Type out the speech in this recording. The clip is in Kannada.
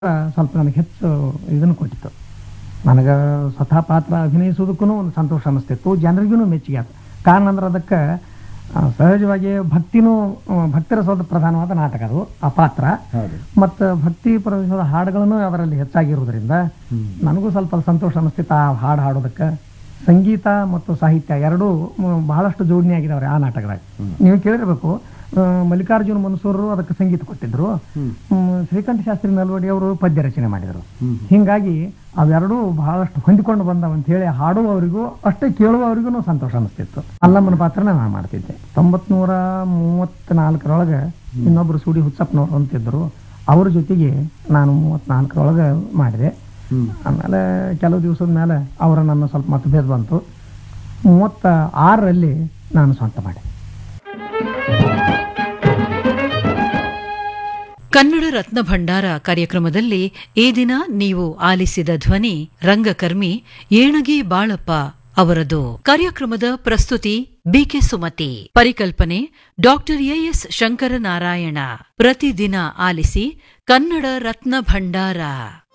ಸ್ವಲ್ಪ ನನಗೆ ಹೆಚ್ಚು ಇದನ್ನು ಕೊಟ್ಟಿತ್ತು ನನಗೆ ಸ್ವತಃ ಪಾತ್ರ ಅಭಿನಯಿಸೋದಕ್ಕೂ ಒಂದು ಸಂತೋಷ ಅನ್ನಿಸ್ತಿತ್ತು ಜನರಿಗೂ ಮೆಚ್ಚುಗೆ ಆಯ್ತು ಕಾರಣ ಅಂದ್ರೆ ಅದಕ್ಕೆ ಆ, ಸಹಜವಾಗಿ ಭಕ್ತಿನೂ ಆ, ಭಕ್ತಿರಸದ ಪ್ರಧಾನವಾದ ನಾಟಕ ಅದು ಆ ಪಾತ್ರ ಹೌದು ಮತ್ತು ಭಕ್ತಿ ಪ್ರವೇಶದ ಹಾಡುಗಳನ್ನು ಅದರಲ್ಲಿ ಹೆಚ್ಚಾಗಿರುವುದರಿಂದ ನನಗೂ ಸ್ವಲ್ಪ ಸಂತೋಷ ಅನ್ನಿಸ್ತಿತ್ತು ಆ ಹಾಡು ಹಾಡೋದಕ್ಕೆ ಸಂಗೀತ ಮತ್ತು ಸಾಹಿತ್ಯ ಎರಡೂ ಮ್, ಬಹಳಷ್ಟು ಜೋಡಣೆ ಆಗಿದಾವ್ರೆ ಆ ನಾಟಕದಾಗ ನೀವು ಕೇಳಿರ್ಬೇಕು ಆ, ಮಲ್ಲಿಕಾರ್ಜುನ ಮನ್ಸೂರರು ಅದಕ್ಕೆ ಸಂಗೀತ ಕೊಟ್ಟಿದ್ರು ಮ್, ಶ್ರೀಕಂಠ ಶಾಸ್ತ್ರಿ ನಲ್ವಡಿ ಅವರು ಪದ್ಯ ರಚನೆ ಮಾಡಿದರು ಹಿಂಗಾಗಿ ಅವೆರಡೂ ಬಹಳಷ್ಟು ಹೊಂದಿಕೊಂಡು ಬಂದವು ಅಂತ ಹೇಳಿ ಹಾಡುವವರಿಗೂ ಅಷ್ಟೇ ಕೇಳುವವರಿಗೂ ಸಂತೋಷ ಅನಿಸ್ತಿತ್ತು ಅಲ್ಲಮ್ಮನ ಪಾತ್ರನ ನಾನು ಮಾಡ್ತಿದ್ದೆ ತೊಂಬತ್ನೂರ ಮೂವತ್ತ್ನಾಲ್ಕರೊಳಗೆ ಇನ್ನೊಬ್ರು ಸುಡಿ ಹುಚ್ಚಪ್ಪನವ್ರು ಅಂತಿದ್ರು ಅವ್ರ ಜೊತೆಗೆ ನಾನು ಮೂವತ್ತ್ನಾಲ್ಕರೊಳಗೆ ಮಾಡಿದೆ ಆಮೇಲೆ ಕೆಲವು ದಿವಸದ ಮೇಲೆ ಅವರ ನನ್ನ ಸ್ವಲ್ಪ ಮತಭೇದ ಬಂತು ಮೂವತ್ತ ಆರರಲ್ಲಿ ನಾನು ಸ್ವಂತ ಮಾಡಿದೆ ಕನ್ನಡ ರತ್ನ ಭಂಡಾರ ಕಾರ್ಯಕ್ರಮದಲ್ಲಿ ಈ ದಿನ ನೀವು ಆಲಿಸಿದ ಧ್ವನಿ ರಂಗಕರ್ಮಿ ಏಣಗಿ ಬಾಳಪ್ಪ ಅವರದು ಕಾರ್ಯಕ್ರಮದ ಪ್ರಸ್ತುತಿ ಬಿಕೆ ಸುಮತಿ ಪರಿಕಲ್ಪನೆ ಡಾಕ್ಟರ್ ಎಎಸ್ ಶಂಕರನಾರಾಯಣ ಪ್ರತಿದಿನ ಆಲಿಸಿ ಕನ್ನಡ ರತ್ನ ಭಂಡಾರ